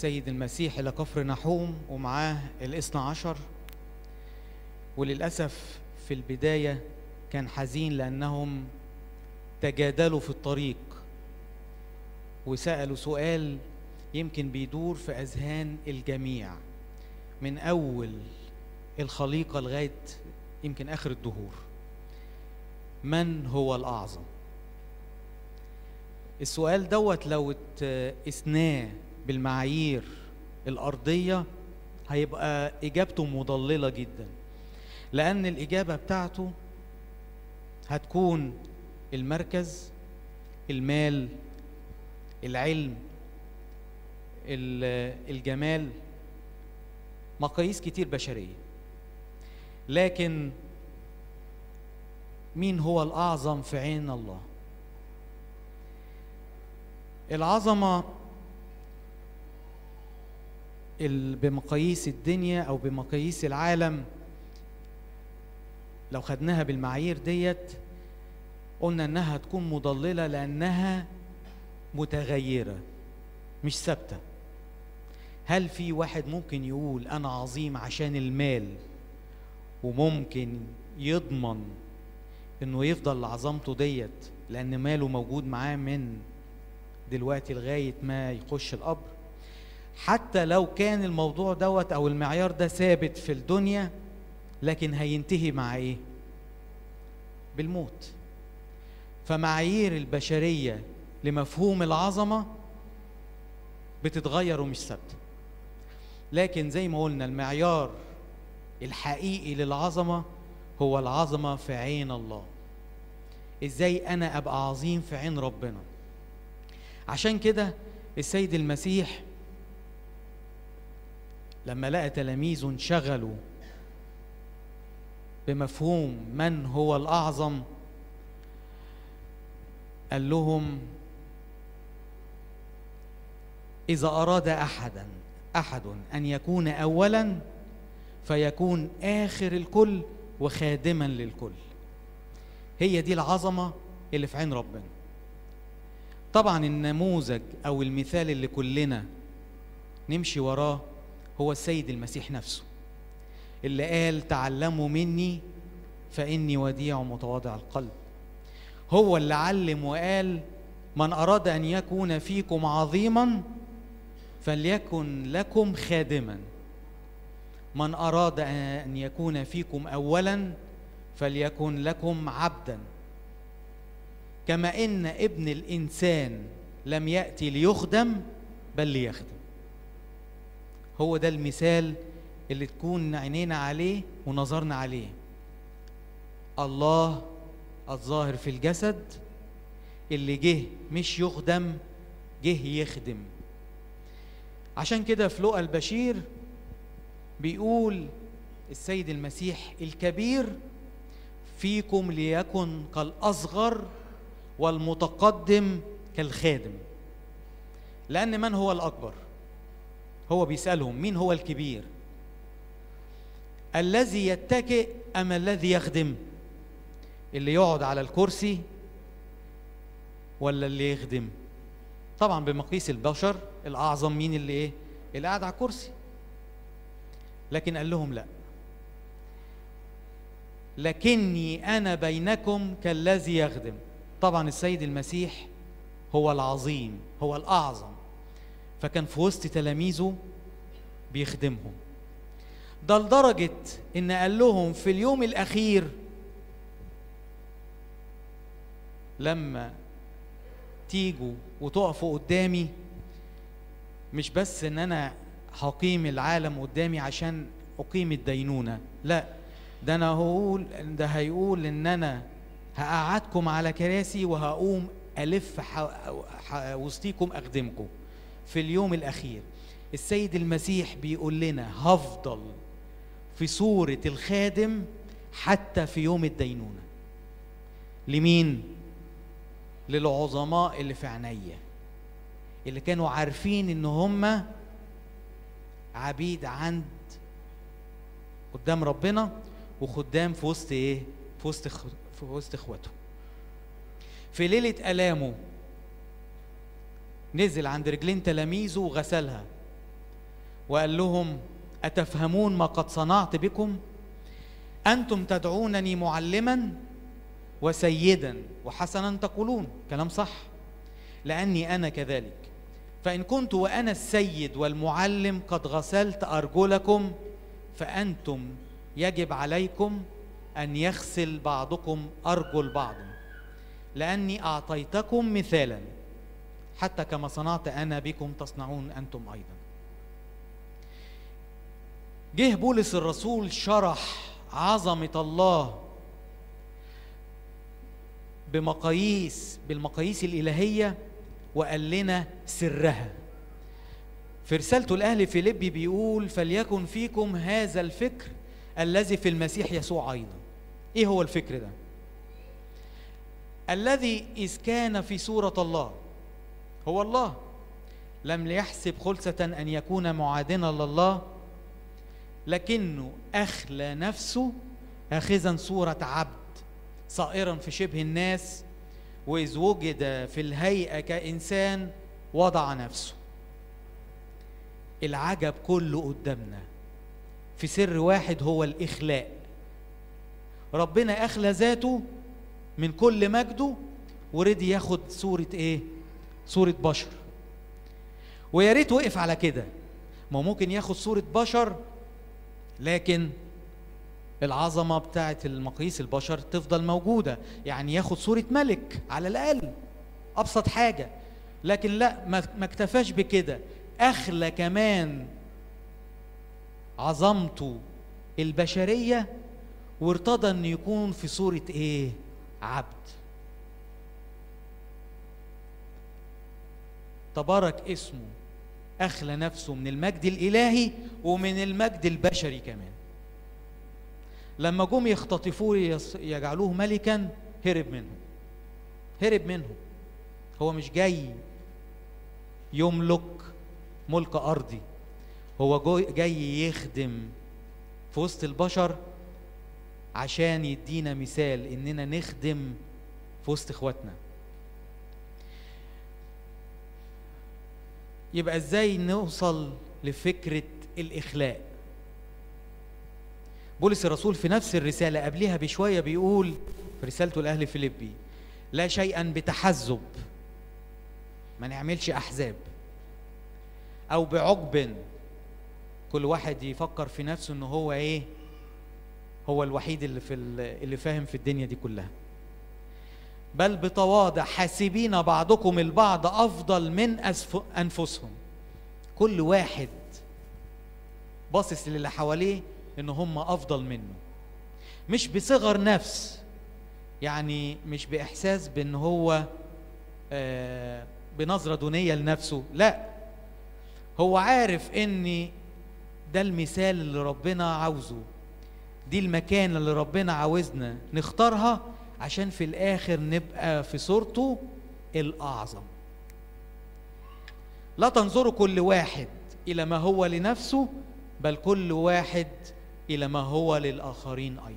السيد المسيح إلى كفر نحوم ومعاه الاثنى عشر وللأسف في البداية كان حزين لأنهم تجادلوا في الطريق وسألوا سؤال يمكن بيدور في أذهان الجميع من أول الخليقة لغاية يمكن آخر الدهور من هو الأعظم السؤال دوت لو اتقسناه بالمعايير الأرضية هيبقى إجابته مضللة جدا لأن الإجابة بتاعته هتكون المركز المال العلم الجمال مقاييس كتير بشرية لكن مين هو الأعظم في عين الله العظمة بمقاييس الدنيا أو بمقاييس العالم لو خدناها بالمعايير ديت قلنا انها تكون مضلله لانها متغيره مش ثابته هل في واحد ممكن يقول انا عظيم عشان المال وممكن يضمن انه يفضل عظمته ديت لان ماله موجود معاه من دلوقتي لغايه ما يخش القبر حتى لو كان الموضوع دوت او المعيار ده ثابت في الدنيا لكن هينتهي مع ايه بالموت فمعايير البشريه لمفهوم العظمه بتتغير ومش ثابته لكن زي ما قلنا المعيار الحقيقي للعظمه هو العظمه في عين الله ازاي انا ابقى عظيم في عين ربنا عشان كده السيد المسيح لما لقى تلاميذه انشغلوا بمفهوم من هو الاعظم قال لهم اذا اراد احدا احد ان يكون اولا فيكون اخر الكل وخادما للكل هي دي العظمه اللي في عين ربنا طبعا النموذج او المثال اللي كلنا نمشي وراه هو السيد المسيح نفسه اللي قال تعلموا مني فاني وديع ومتواضع القلب هو اللي علم وقال من اراد ان يكون فيكم عظيما فليكن لكم خادما من اراد ان يكون فيكم اولا فليكن لكم عبدا كما ان ابن الانسان لم ياتي ليخدم بل ليخدم هو ده المثال اللي تكون عينينا عليه ونظرنا عليه الله الظاهر في الجسد اللي جه مش يخدم جه يخدم عشان كده في لقى البشير بيقول السيد المسيح الكبير فيكم ليكن كالأصغر والمتقدم كالخادم لأن من هو الأكبر هو بيسألهم مين هو الكبير الذي يتكئ أم الذي يخدم اللي يقعد على الكرسي ولا اللي يخدم طبعا بمقيس البشر الأعظم مين اللي إيه اللي قاعد على الكرسي لكن قال لهم لا لكني أنا بينكم كالذي يخدم طبعا السيد المسيح هو العظيم هو الأعظم فكان في وسط تلاميذه بيخدمهم ده لدرجة إن قال لهم في اليوم الأخير لما تيجوا وتقفوا قدامي مش بس إن أنا هقيم العالم قدامي عشان أقيم الدينونة لا ده أنا هقول ده هيقول إن أنا هقعدكم على كراسي وهقوم ألف وسطيكم أخدمكم في اليوم الأخير السيد المسيح بيقول لنا هفضل في صورة الخادم حتى في يوم الدينونة لمين؟ للعظماء اللي في عينيا اللي كانوا عارفين ان هم عبيد عند قدام ربنا وخدام في وسط ايه؟ في وسط في وسط اخواته. في ليلة آلامه نزل عند رجلين تلاميذه وغسلها وقال لهم اتفهمون ما قد صنعت بكم انتم تدعونني معلما وسيدا وحسنا تقولون كلام صح لاني انا كذلك فان كنت وانا السيد والمعلم قد غسلت ارجلكم فانتم يجب عليكم ان يغسل بعضكم ارجل بعض لاني اعطيتكم مثالا حتى كما صنعت انا بكم تصنعون انتم ايضا جه بولس الرسول شرح عظمه الله بمقاييس بالمقاييس الالهيه وقال لنا سرها في رسالته لاهل فيليبي بيقول فليكن فيكم هذا الفكر الذي في المسيح يسوع ايضا ايه هو الفكر ده الذي اذ كان في صوره الله هو الله لم يحسب خلسه ان يكون معادنا لله لكنه اخلى نفسه اخذا صوره عبد صائرا في شبه الناس واذ وجد في الهيئه كانسان وضع نفسه العجب كله قدامنا في سر واحد هو الاخلاء ربنا اخلى ذاته من كل مجده ورضي ياخد صوره ايه صوره بشر ويا ريت وقف على كده ما هو ممكن ياخد صوره بشر لكن العظمه بتاعه المقاييس البشر تفضل موجوده يعني ياخد صوره ملك على الاقل ابسط حاجه لكن لا ما ما اكتفاش بكده اخلى كمان عظمته البشريه وارتضى ان يكون في صوره ايه عبد تبارك اسمه اخلى نفسه من المجد الالهي ومن المجد البشري كمان لما جم يختطفوه يص- يجعلوه ملكا هرب منهم هرب منهم هو مش جاي يملك ملك ارضي هو جو- جاي يخدم في وسط البشر عشان يدينا مثال اننا نخدم في وسط اخواتنا يبقى ازاي نوصل لفكره الاخلاء بولس الرسول في نفس الرساله قبلها بشويه بيقول في رسالته لاهل فيليبي لا شيئا بتحزب ما نعملش احزاب او بعجب كل واحد يفكر في نفسه ان هو ايه هو الوحيد اللي في ال- اللي فاهم في الدنيا دي كلها بل بتواضع حاسبين بعضكم البعض افضل من أسف- انفسهم كل واحد باصص للي حواليه ان هم افضل منه مش بصغر نفس يعني مش باحساس بان هو آه، بنظره دونيه لنفسه لا هو عارف ان ده المثال اللي ربنا عاوزه دي المكان اللي ربنا عاوزنا نختارها عشان في الاخر نبقى في صورته الاعظم لا تنظروا كل واحد الى ما هو لنفسه بل كل واحد الى ما هو للاخرين ايضا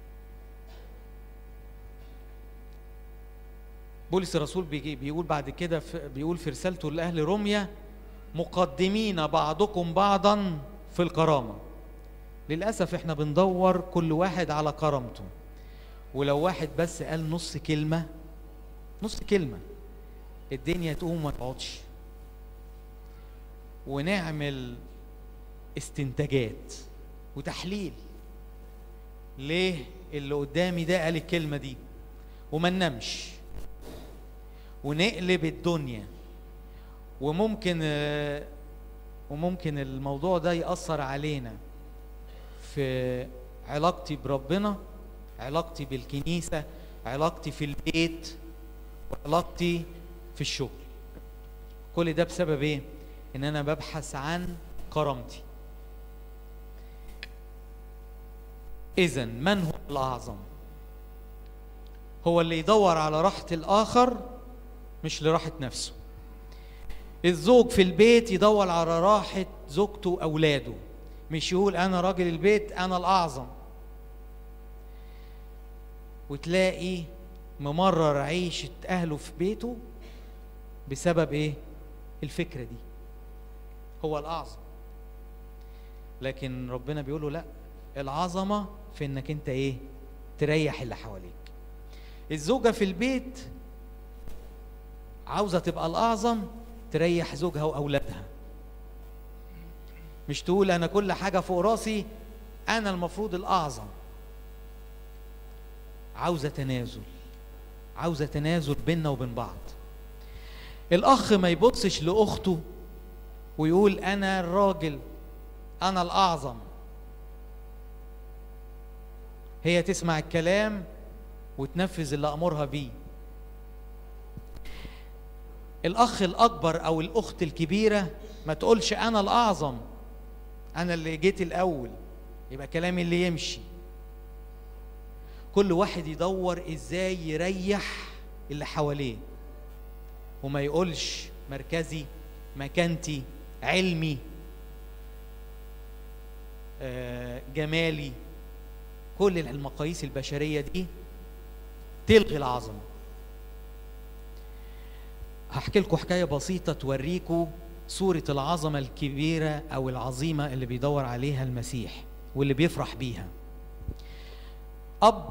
بولس الرسول بيجي بيقول بعد كده في بيقول في رسالته لاهل روميا مقدمين بعضكم بعضا في الكرامه للاسف احنا بندور كل واحد على كرامته ولو واحد بس قال نص كلمه نص كلمه الدنيا تقوم ما تقعدش ونعمل استنتاجات وتحليل ليه اللي قدامي ده قال الكلمه دي وما ننامش ونقلب الدنيا وممكن آه، وممكن الموضوع ده يأثر علينا في علاقتي بربنا علاقتي بالكنيسة علاقتي في البيت وعلاقتي في الشغل كل ده بسبب ايه ان انا ببحث عن كرامتي اذا من هو الاعظم هو اللي يدور على راحة الاخر مش لراحة نفسه الزوج في البيت يدور على راحة زوجته وأولاده مش يقول أنا راجل البيت أنا الأعظم وتلاقي ممرر عيشة أهله في بيته بسبب إيه؟ الفكرة دي هو الأعظم لكن ربنا بيقول له لا العظمه في انك انت ايه تريح اللي حواليك الزوجه في البيت عاوزه تبقى الاعظم تريح زوجها واولادها مش تقول انا كل حاجه فوق راسي انا المفروض الاعظم عاوزه تنازل عاوزه تنازل بيننا وبين بعض الاخ ما يبصش لاخته ويقول انا الراجل انا الاعظم هي تسمع الكلام وتنفذ اللي امرها بيه الاخ الاكبر او الاخت الكبيره ما تقولش انا الاعظم انا اللي جيت الاول يبقى كلامي اللي يمشي كل واحد يدور ازاي يريح اللي حواليه وما يقولش مركزي مكانتي علمي آه، جمالي كل المقاييس البشريه دي تلغي العظمه هحكي لكم حكايه بسيطه توريكم صوره العظمه الكبيره او العظيمه اللي بيدور عليها المسيح واللي بيفرح بيها اب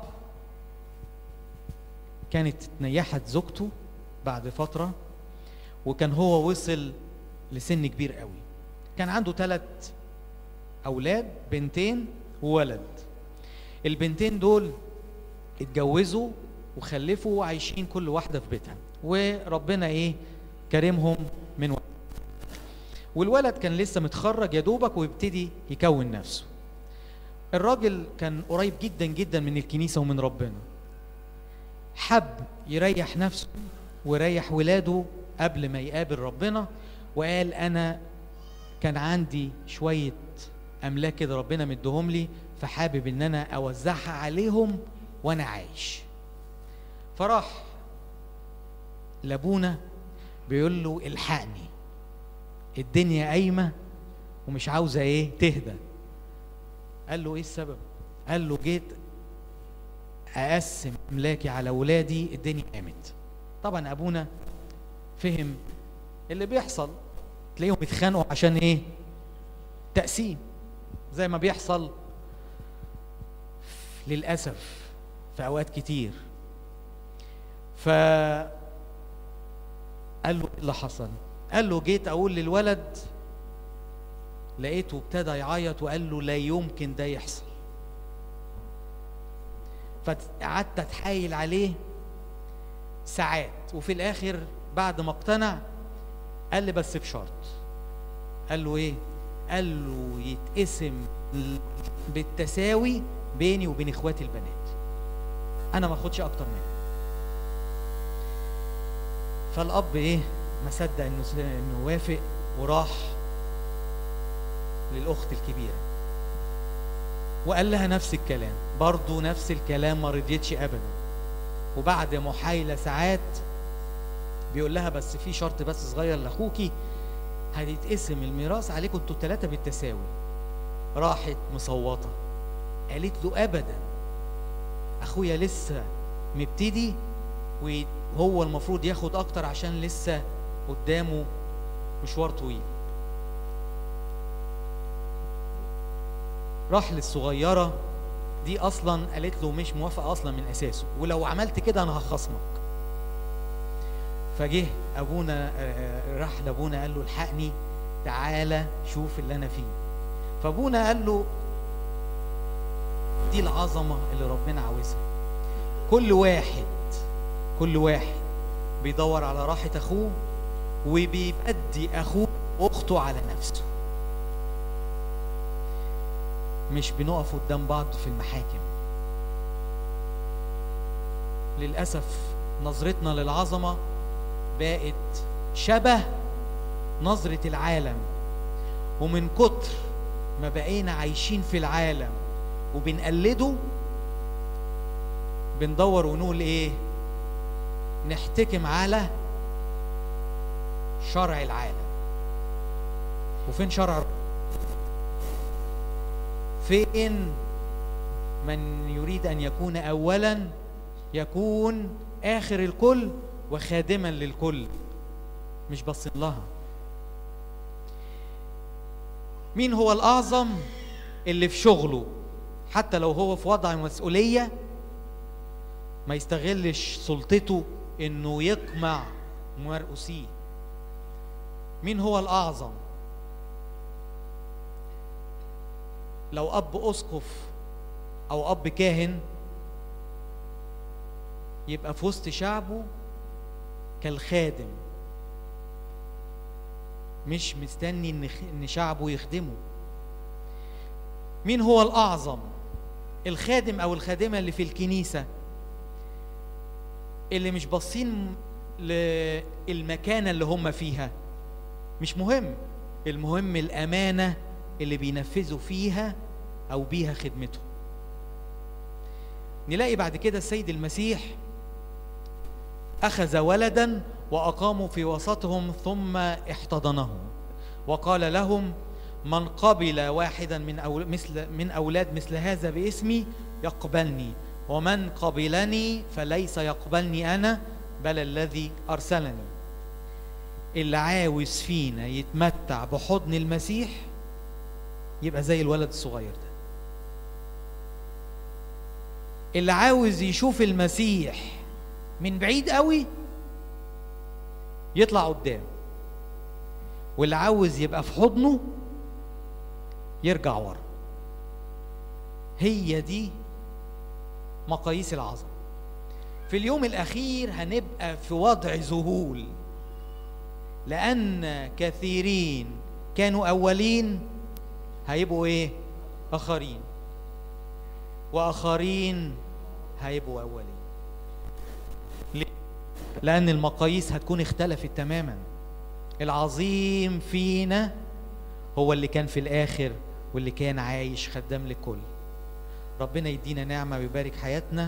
كانت نيحت زوجته بعد فتره وكان هو وصل لسن كبير قوي كان عنده ثلاث اولاد بنتين وولد البنتين دول اتجوزوا وخلفوا وعايشين كل واحده في بيتها وربنا ايه كرمهم من وقت والولد كان لسه متخرج يا دوبك ويبتدي يكون نفسه الراجل كان قريب جدا جدا من الكنيسه ومن ربنا حب يريح نفسه ويريح ولاده قبل ما يقابل ربنا وقال انا كان عندي شويه املاك كده ربنا مديهم لي فحابب ان انا اوزعها عليهم وانا عايش فراح لابونا بيقول له الحقني الدنيا قايمه ومش عاوزه ايه تهدى قال له ايه السبب قال له جيت اقسم املاكي على اولادي الدنيا قامت طبعا ابونا فهم اللي بيحصل تلاقيهم بيتخانقوا عشان ايه تقسيم زي ما بيحصل للاسف في اوقات كتير ف قال له ايه اللي حصل قال له جيت اقول للولد لقيته ابتدى يعيط وقال له لا يمكن ده يحصل فقعدت اتحايل عليه ساعات وفي الاخر بعد ما اقتنع قال لي بس بشرط قال له ايه قال له يتقسم بالتساوي بيني وبين اخواتي البنات انا ما اخدش اكتر منه فالاب ايه ما صدق انه انه وافق وراح للاخت الكبيره وقال لها نفس الكلام برضه نفس الكلام ما رضيتش ابدا وبعد محايله ساعات بيقول لها بس في شرط بس صغير لاخوكي هيتقسم الميراث عليكم انتوا الثلاثه بالتساوي راحت مصوته قالت له ابدا اخويا لسه مبتدي وهو المفروض ياخد اكتر عشان لسه قدامه مشوار طويل راح للصغيره دي اصلا قالت له مش موافقه اصلا من اساسه ولو عملت كده انا هخصمك فجه ابونا راح لابونا قال له الحقني تعالى شوف اللي انا فيه فابونا قال له دي العظمه اللي ربنا عاوزها كل واحد كل واحد بيدور على راحه اخوه وبيبدي اخوه واخته على نفسه مش بنقف قدام بعض في المحاكم للاسف نظرتنا للعظمه بقت شبه نظره العالم ومن كتر ما بقينا عايشين في العالم وبنقلده بندور ونقول ايه نحتكم على شرع العالم وفين شرع فين من يريد ان يكون اولا يكون اخر الكل وخادما للكل مش باصين لها مين هو الاعظم اللي في شغله حتى لو هو في وضع مسؤولية ما يستغلش سلطته انه يقمع مرؤوسيه مين هو الأعظم لو أب أسقف أو أب كاهن يبقى في وسط شعبه كالخادم مش مستني ان ان شعبه يخدمه مين هو الاعظم الخادم او الخادمه اللي في الكنيسه اللي مش باصين للمكانه اللي هم فيها مش مهم المهم الامانه اللي بينفذوا فيها او بيها خدمتهم نلاقي بعد كده السيد المسيح اخذ ولدا واقاموا في وسطهم ثم احتضنه وقال لهم من قبل واحدا من أول مثل من اولاد مثل هذا باسمي يقبلني ومن قبلني فليس يقبلني انا بل الذي ارسلني اللي عاوز فينا يتمتع بحضن المسيح يبقى زي الولد الصغير ده اللي عاوز يشوف المسيح من بعيد قوي يطلع قدام واللي عاوز يبقى في حضنه يرجع ورا هي دي مقاييس العظمه في اليوم الاخير هنبقى في وضع ذهول لان كثيرين كانوا اولين هيبقوا ايه اخرين واخرين هيبقوا اولين ليه؟ لان المقاييس هتكون اختلفت تماما العظيم فينا هو اللي كان في الاخر واللي كان عايش خدام للكل ربنا يدينا نعمه ويبارك حياتنا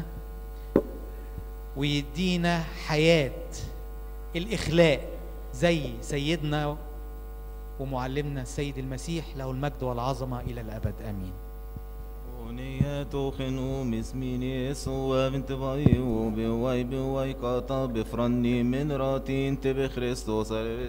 ويدينا حياه الاخلاق زي سيدنا ومعلمنا السيد المسيح له المجد والعظمه الى الابد امين ونياتو خنو مسميني سوا بنت باي وبواي بواي قاطا بفرني من راتين تبي خريستوس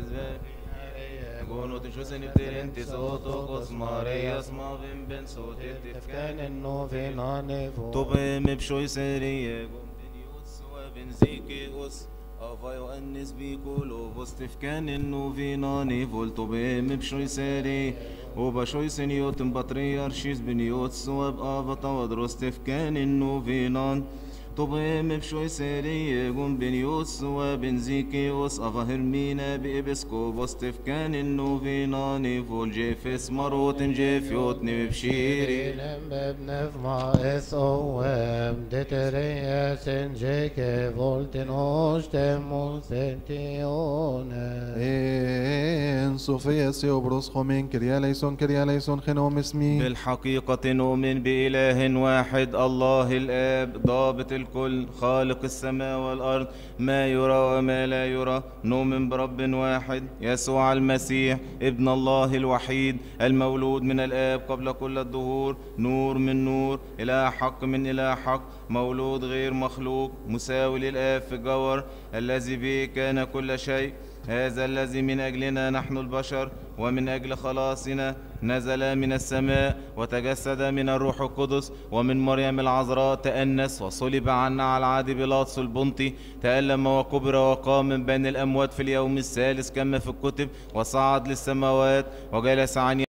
قونو تشو سنبتر انت صوتو قسماري اسما بن بن صوتي تفكان انه في نانفو طبي مبشوي سرية قوم بنيوت سوا بن زيكي قس افايو انس بيكولو بوستفكان انه في ناني فولتو بهم بشوي ساري وبشوي سنيوت بطريرشيز بنيوت سواب افتا ودروستفكان انه في نان طبهم بشوي ساري قوم بنيوت سواب زيكيوس افاهر مينا بإبسكو بوستفكان انه في ناني فول جيفس مروت جيفيوتني بشيري Lem bebnef ma es oem detereia sengeke volten ostem sentione. En Sofía Seobros Jomen, Kiria Leison, Kiria Leison, Genom اسمي بالحقيقة نؤمن بإله واحد الله الآب ضابط الكل خالق السماء والأرض ما يرى وما لا يرى نؤمن برب واحد يسوع المسيح ابن الله الوحيد المولود من الآب قبل كل الدهور نور من نور إله حق من إله حق مولود غير مخلوق مساوي للآب في الجوهر الذي به كان كل شيء هذا الذي من أجلنا نحن البشر ومن أجل خلاصنا نزل من السماء وتجسد من الروح القدس ومن مريم العذراء تأنس وصلب عنا على عهد بيلاطس البنطي تألم وكبر وقام من بين الأموات في اليوم الثالث كما في الكتب وصعد للسماوات وجلس عن